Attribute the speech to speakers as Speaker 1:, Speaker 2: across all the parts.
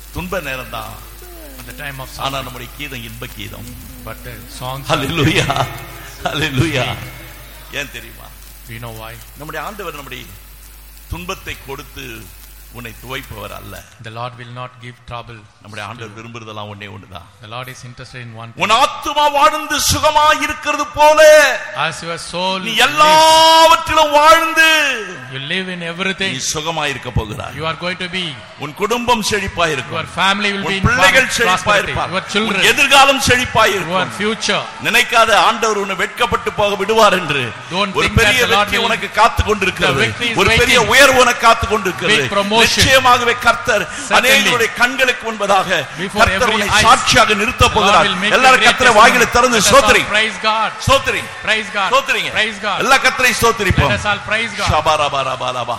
Speaker 1: துன்ப நேரம் தான்
Speaker 2: At the time of
Speaker 1: ஆனா
Speaker 2: suffering.
Speaker 1: நம்முடைய கீதம் இன்ப கீதம்
Speaker 2: But the songs, are-
Speaker 1: ஹalleluya ஹalleluya ஏன் தெரியுமா
Speaker 2: we know why.
Speaker 1: நம்முடைய ஆண்டவர் நம்முடைய துன்பத்தை கொடுத்து உன்னை துவைப்பவர் அல்ல
Speaker 2: The Lord will not give trouble.
Speaker 1: நம்முடைய ஆண்டவர் விரும்புறதெல்லாம் ஒண்ணே ஒண்ணுதான்
Speaker 2: The Lord is interested in one thing.
Speaker 1: உன் ஆத்துமா வாழ்ந்து சுகமா இருக்கிறது போல
Speaker 2: As your soul
Speaker 1: நீ
Speaker 2: lives,
Speaker 1: எல்லாவற்றிலும் வாழ்ந்து
Speaker 2: you live in
Speaker 1: நீ
Speaker 2: everything.
Speaker 1: சுகமா இருக்க போகிறாய்
Speaker 2: You are going to be,
Speaker 1: உன் குடும்பம் செழிப்பா
Speaker 2: your
Speaker 1: இருக்கும்
Speaker 2: family will be
Speaker 1: உன்
Speaker 2: in
Speaker 1: பிள்ளைகள்
Speaker 2: pros-
Speaker 1: செழிப்பா
Speaker 2: prosperity.
Speaker 1: இருப்பார்
Speaker 2: Your
Speaker 1: உன்
Speaker 2: children,
Speaker 1: எதிர்காலம் செழிப்பா
Speaker 2: your
Speaker 1: இருக்கும்
Speaker 2: future.
Speaker 1: நினைக்காத ஆண்டவர் உன்னை வெட்கப்பட்டு போக விடுவார் என்று
Speaker 2: Don't
Speaker 1: ஒரு
Speaker 2: think
Speaker 1: பெரிய
Speaker 2: that the Lord
Speaker 1: வெற்றி
Speaker 2: will-
Speaker 1: உனக்கு காத்து கொண்டிருக்கிறது
Speaker 2: The victory is
Speaker 1: ஒரு பெரிய
Speaker 2: waiting.
Speaker 1: உயர்வு உனக்கு காத்து கொண்டிருக்கிறது
Speaker 2: Big promotion.
Speaker 1: நிச்சயமாகவே கர்த்தர்
Speaker 2: Certainly.
Speaker 1: அநேகருடைய கண்களுக்கு முன்பதாக
Speaker 2: Before
Speaker 1: கர்த்தர்
Speaker 2: every
Speaker 1: உன்னை
Speaker 2: eyes.
Speaker 1: சாட்சியாக நிறுத்த
Speaker 2: The Lord
Speaker 1: போகிறார்
Speaker 2: will make
Speaker 1: எல்லாரும்
Speaker 2: the
Speaker 1: கர்த்தரை
Speaker 2: greatest
Speaker 1: வாயில
Speaker 2: moment.
Speaker 1: திறந்து
Speaker 2: Let us
Speaker 1: சோத்திரி
Speaker 2: all Praise God.
Speaker 1: சோத்திரி
Speaker 2: Praise God.
Speaker 1: சோத்திரிங்க
Speaker 2: Praise God.
Speaker 1: எல்லா கர்த்தரை சோத்திரிப்போம்
Speaker 2: Let us all praise God.
Speaker 1: ஷபரபரபரபா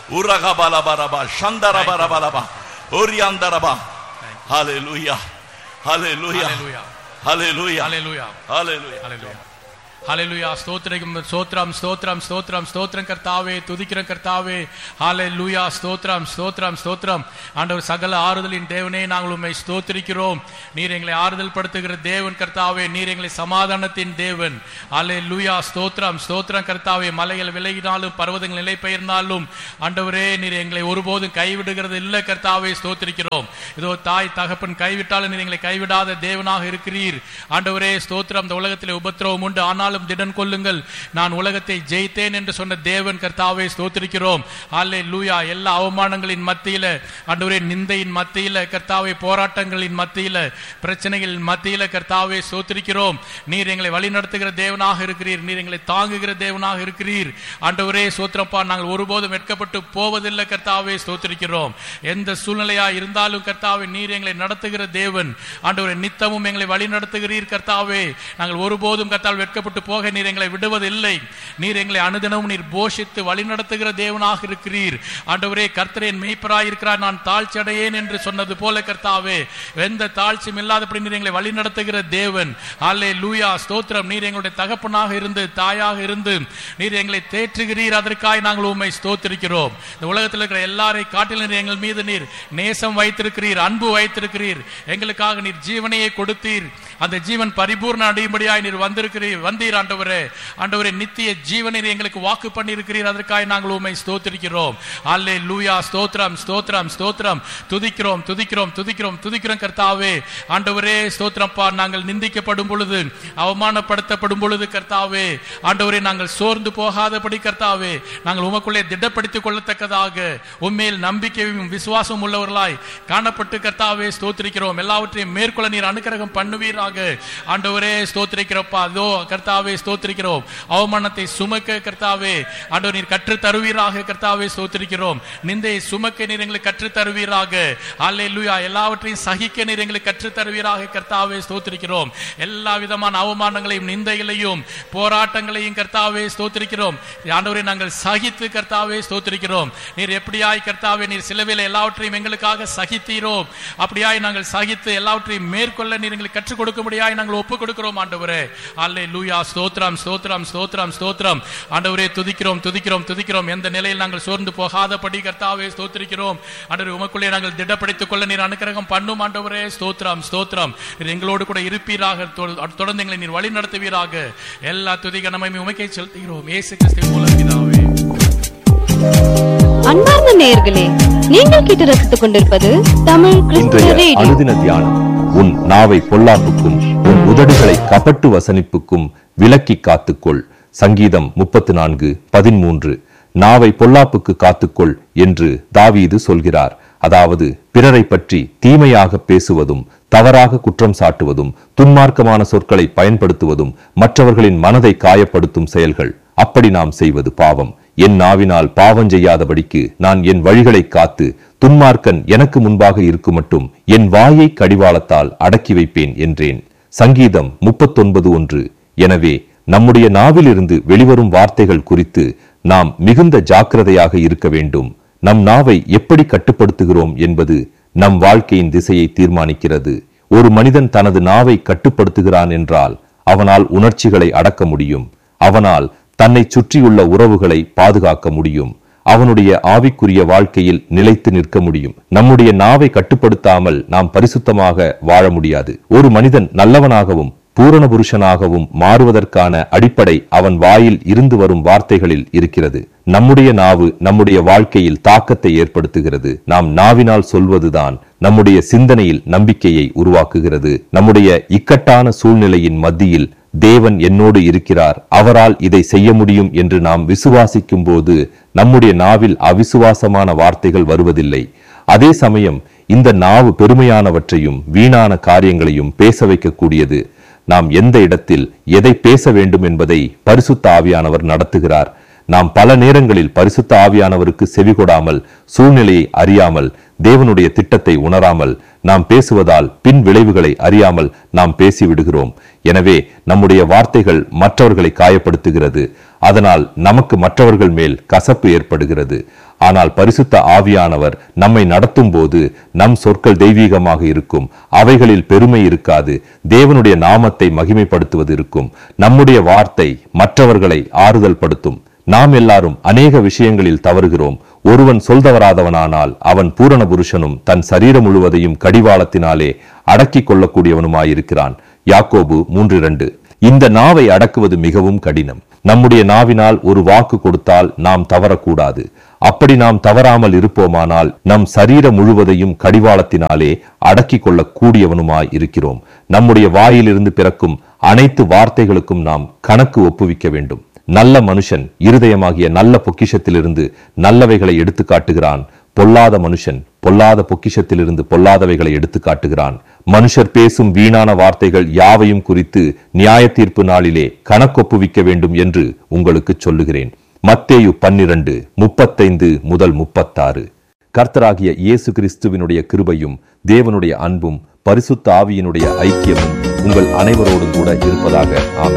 Speaker 1: உரகபலபரபா ஷந்தரபரபரபா ஓரியாந்தரபா ஹalleluya ஹalleluya
Speaker 2: Hallelujah.
Speaker 1: ஹalleluya
Speaker 2: Hallelujah.
Speaker 1: ஹalleluya
Speaker 2: Hallelujah. Hallelujah. ஸ்தோத்திரம் ஸ்தோத்திரம் ஸ்தோத்திரம் ஸ்தோத்திரம் ஸ்தோத்திரம் கர்த்தாவே துதிக்கிற கர்த்தாவே ஹalleluya ஸ்தோத்திரம் ஸ்தோத்திரம் ஸ்தோத்திரம் ஆண்டவர் சகல ஆறுதலின் தேவனே நாங்கள் உம்மை ஸ்தோத்திரிக்கிறோம் நீர் எங்களை ஆறுதல் படுத்துகிற தேவன் கர்த்தாவே நீர் எங்களை சமாதானத்தின் தேவன் ஹalleluya ஸ்தோத்திரம் ஸ்தோத்திரம் கர்த்தாவே மலைகள் விலகினாலும் பர்வதங்கள் நிலை பெயர்ந்தாலும் ஆண்டவரே நீர் எங்களை ஒருபோதும் கைவிடுகிறது இல்ல கர்த்தாவே ஸ்தோத்திரிக்கிறோம் இதோ தாய் தகப்பன் கைவிட்டாலும் நீர் எங்களை கைவிடாத தேவனாக இருக்கிறீர் ஆண்டவரே ஸ்தோத்திரம் இந்த உலகத்திலே உபத்திரவம் உண்டு ஆனாலும் திடன் கொள்ளுங்கள் நான் உலகத்தை ஜெயித்தேன் என்று சொன்ன தேவன் கர்த்தாவே ஸ்தோத்திரிக்கிறோம் அல்லே லூயா எல்லா அவமானங்களின் மத்தியில ஆண்டவரே நிந்தையின் மத்தியில கர்த்தாவே போராட்டங்களின் மத்தியில பிரச்சனைகளின் மத்தியில கர்த்தாவே ஸ்தோத்திரிக்கிறோம் நீர் எங்களை வழி நடத்துகிற தேவனாக இருக்கிறீர் நீர் எங்களை தாங்குகிற தேவனாக இருக்கிறீர் ஆண்டவரே ஸ்தோத்திரப்பா நாங்கள் ஒருபோதும் வெட்கப்பட்டு போவதில்லை கர்த்தாவே ஸ்தோத்திரிக்கிறோம் எந்த சூழ்நிலையா இருந்தாலும் கர்த்தாவே நீர் எங்களை நடத்துகிற தேவன் ஆண்டவரே நித்தமும் எங்களை வழி நடத்துகிறீர் கர்த்தாவே நாங்கள் ஒருபோதும் கர்த்தால் வெட்கப்பட்டு போக நீர் எங்களை விடுவதில்லை நீர் எங்களை அனுதினமும் நீர் போஷித்து வழி நடத்துகிற தேவனாக இருக்கிறீர் ஆண்டவரே கர்த்தரேன் மெய்ப்பராய் இருக்கிறார் நான் தாழ்ச்சி அடையேன் என்று சொன்னது போல கர்த்தாவே எந்த தாழ்ச்சியும் இல்லாதபடி நீர் எங்களை வழி நடத்துகிற தேவன் அல்லே லூயா ஸ்தோத்திரம் நீர் எங்களுடைய தகப்பனாக இருந்து தாயாக இருந்து நீர் எங்களை தேற்றுகிறீர் அதற்காய் நாங்கள் உண்மை ஸ்தோத்திரிக்கிறோம் இந்த உலகத்தில் இருக்கிற எல்லாரை காட்டிலும் நீர் எங்கள் மீது நீர் நேசம் வைத்திருக்கிறீர் அன்பு வைத்திருக்கிறீர் எங்களுக்காக நீர் ஜீவனையை கொடுத்தீர் அந்த ஜீவன் பரிபூர்ண அடையும்படியாய் நீர் வந்திருக்கிறீர் வந்தீர் ஆண்டவரே ஆண்டவரே நித்திய ஜீவனை நீர் எங்களுக்கு வாக்கு பண்ணி இருக்கிறீர் அதற்காக நாங்கள் உண்மை ஸ்தோத்திரிக்கிறோம் அல்லே லூயா ஸ்தோத்திரம் ஸ்தோத்திரம் ஸ்தோத்திரம் துதிக்கிறோம் துதிக்கிறோம் துதிக்கிறோம் துதிக்கிறோம் கர்த்தாவே ஆண்டவரே ஸ்தோத்திரப்பா நாங்கள் நிந்திக்கப்படும் பொழுது அவமானப்படுத்தப்படும் பொழுது கர்த்தாவே ஆண்டவரே நாங்கள் சோர்ந்து போகாதபடி கர்த்தாவே நாங்கள் உமக்குள்ளே திடப்படுத்திக் கொள்ளத்தக்கதாக உண்மையில் நம்பிக்கையும் விசுவாசம் உள்ளவர்களாய் காணப்பட்டு கர்த்தாவே ஸ்தோத்திரிக்கிறோம் எல்லாவற்றையும் மேற்கொள்ள நீர் அனுக்கிரகம் பண்ணுவீராக ஆண்டவரே ஸ்தோத்திரிக்கிறப்பா அதோ கர்த்தாவே ஸ்தோத்திரிக்கிறோம் அவமானத்தை சுமக்க கர்த்தாவே ஆண்டவர் நீர் கற்று தருவீராக கர்த்தாவே ஸ்தோத்திரிக்கிறோம் நிந்தையை சுமக்க நீர் எங்களுக்கு கற்று தருவீராக அல்லேலூயா எல்லாவற்றையும் சகிக்க நீர் எங்களுக்கு கற்று தருவீராக கர்த்தாவே ஸ்தோத்திரிக்கிறோம் எல்லா விதமான அவமானங்களையும் நிந்தைகளையும் போராட்டங்களையும் கர்த்தாவே ஸ்தோத்திரிக்கிறோம் ஆண்டவரை நாங்கள் சகித்து கர்த்தாவே ஸ்தோத்திரிக்கிறோம் நீர் எப்படியாய் கர்த்தாவே நீர் சிலுவையில் எல்லாவற்றையும் எங்களுக்காக சகித்தீரோ அப்படியாய் நாங்கள் சகித்து எல்லாவற்றையும் மேற்கொள்ள நீர் எங்களுக்கு கற்றுக் கொடுக்கும்படியாய் நாங்கள் ஒப்புக் கொடுக்கிறோம் ஆண்டவரே அல்லே லூயா ஸ்தோத்திரம் ஸ்தோத்திரம் ஸ்தோத்திரம் ஸ்தோத்திரம் ஆண்டவரே துதிக்கிறோம் துதிக்கிறோம் துதிக்கிறோம் எந்த நிலையில் நாங்கள் சோர்ந்து போகாதபடி கர்த்தாவே ஸ்தோத்திரிக்கிறோம் ஆண்டவரே உமக்குள்ளே நாங்கள் திடப்படுத்திக் கொள்ள நீர் அனுக்கிரகம் பண்ணும் ஆண்டவரே ஸ்தோத்திரம் ஸ்தோத்திரம் நீர் எங்களோடு கூட இருப்பீராக தொ- தொடர்ந்து எங்களை நீர் வழி நடத்துவீராக எல்லா துதிக நம்மை உமைக்கை செலுத்துகிறோம் இயேசு கிறிஸ்துவின் மூலம் பிதாவே
Speaker 3: அன்பார்ந்த நேயர்களே நீங்கள் கேட்டு ரசித்துக் கொண்டிருப்பது தமிழ் கிறிஸ்துவ
Speaker 4: இன்றைய
Speaker 3: ரேடியோ
Speaker 4: அனுதின தியானம் உன் நாவை பொல்லாப்புக்கும் உன் உதடுகளை கபட்டு வசனிப்புக்கும் விலக்கி காத்துக்கொள் சங்கீதம் முப்பத்து நான்கு பதிமூன்று நாவை பொல்லாப்புக்கு காத்துக்கொள் என்று தாவீது சொல்கிறார் அதாவது பிறரை பற்றி தீமையாக பேசுவதும் தவறாக குற்றம் சாட்டுவதும் துன்மார்க்கமான சொற்களை பயன்படுத்துவதும் மற்றவர்களின் மனதை காயப்படுத்தும் செயல்கள் அப்படி நாம் செய்வது பாவம் என் நாவினால் பாவம் செய்யாதபடிக்கு நான் என் வழிகளை காத்து துன்மார்க்கன் எனக்கு முன்பாக இருக்குமட்டும் என் வாயை கடிவாளத்தால் அடக்கி வைப்பேன் என்றேன் சங்கீதம் முப்பத்தொன்பது ஒன்று எனவே நம்முடைய நாவிலிருந்து வெளிவரும் வார்த்தைகள் குறித்து நாம் மிகுந்த ஜாக்கிரதையாக இருக்க வேண்டும் நம் நாவை எப்படி கட்டுப்படுத்துகிறோம் என்பது நம் வாழ்க்கையின் திசையை தீர்மானிக்கிறது ஒரு மனிதன் தனது நாவை கட்டுப்படுத்துகிறான் என்றால் அவனால் உணர்ச்சிகளை அடக்க முடியும் அவனால் தன்னை சுற்றியுள்ள உறவுகளை பாதுகாக்க முடியும் அவனுடைய ஆவிக்குரிய வாழ்க்கையில் நிலைத்து நிற்க முடியும் நம்முடைய நாவை கட்டுப்படுத்தாமல் நாம் பரிசுத்தமாக வாழ முடியாது ஒரு மனிதன் நல்லவனாகவும் பூரண புருஷனாகவும் மாறுவதற்கான அடிப்படை அவன் வாயில் இருந்து வரும் வார்த்தைகளில் இருக்கிறது நம்முடைய நாவு நம்முடைய வாழ்க்கையில் தாக்கத்தை ஏற்படுத்துகிறது நாம் நாவினால் சொல்வதுதான் நம்முடைய சிந்தனையில் நம்பிக்கையை உருவாக்குகிறது நம்முடைய இக்கட்டான சூழ்நிலையின் மத்தியில் தேவன் என்னோடு இருக்கிறார் அவரால் இதை செய்ய முடியும் என்று நாம் விசுவாசிக்கும் போது நம்முடைய நாவில் அவிசுவாசமான வார்த்தைகள் வருவதில்லை அதே சமயம் இந்த நாவு பெருமையானவற்றையும் வீணான காரியங்களையும் பேச வைக்கக்கூடியது நாம் எந்த இடத்தில் எதை பேச வேண்டும் என்பதை பரிசுத்த ஆவியானவர் நடத்துகிறார் நாம் பல நேரங்களில் பரிசுத்த ஆவியானவருக்கு செவிகொடாமல் சூழ்நிலையை அறியாமல் தேவனுடைய திட்டத்தை உணராமல் நாம் பேசுவதால் பின் விளைவுகளை அறியாமல் நாம் பேசிவிடுகிறோம் எனவே நம்முடைய வார்த்தைகள் மற்றவர்களை காயப்படுத்துகிறது அதனால் நமக்கு மற்றவர்கள் மேல் கசப்பு ஏற்படுகிறது ஆனால் பரிசுத்த ஆவியானவர் நம்மை நடத்தும் போது நம் சொற்கள் தெய்வீகமாக இருக்கும் அவைகளில் பெருமை இருக்காது தேவனுடைய நாமத்தை மகிமைப்படுத்துவது இருக்கும் நம்முடைய வார்த்தை மற்றவர்களை ஆறுதல் படுத்தும் நாம் எல்லாரும் அநேக விஷயங்களில் தவறுகிறோம் ஒருவன் சொல்தவராதவனானால் அவன் பூரண புருஷனும் தன் சரீரம் முழுவதையும் கடிவாளத்தினாலே அடக்கிக் கொள்ளக்கூடியவனுமாயிருக்கிறான் யாக்கோபு மூன்று இரண்டு இந்த நாவை அடக்குவது மிகவும் கடினம் நம்முடைய நாவினால் ஒரு வாக்கு கொடுத்தால் நாம் தவறக்கூடாது அப்படி நாம் தவறாமல் இருப்போமானால் நம் சரீரம் முழுவதையும் கடிவாளத்தினாலே அடக்கிக் கொள்ளக் கூடியவனுமாய் இருக்கிறோம் நம்முடைய வாயிலிருந்து பிறக்கும் அனைத்து வார்த்தைகளுக்கும் நாம் கணக்கு ஒப்புவிக்க வேண்டும் நல்ல மனுஷன் இருதயமாகிய நல்ல பொக்கிஷத்திலிருந்து நல்லவைகளை எடுத்து காட்டுகிறான் பொல்லாத மனுஷன் பொல்லாத பொக்கிஷத்திலிருந்து பொல்லாதவைகளை எடுத்து காட்டுகிறான் மனுஷர் பேசும் வீணான வார்த்தைகள் யாவையும் குறித்து நியாய தீர்ப்பு நாளிலே கணக்கொப்புவிக்க வேண்டும் என்று உங்களுக்கு சொல்லுகிறேன் மத்தேயு பன்னிரண்டு முப்பத்தைந்து முதல் முப்பத்தாறு கர்த்தராகிய இயேசு கிறிஸ்துவினுடைய கிருபையும் தேவனுடைய அன்பும் பரிசுத்த ஆவியினுடைய ஐக்கியமும் உங்கள் அனைவரோடும் கூட இருப்பதாக ஆமென்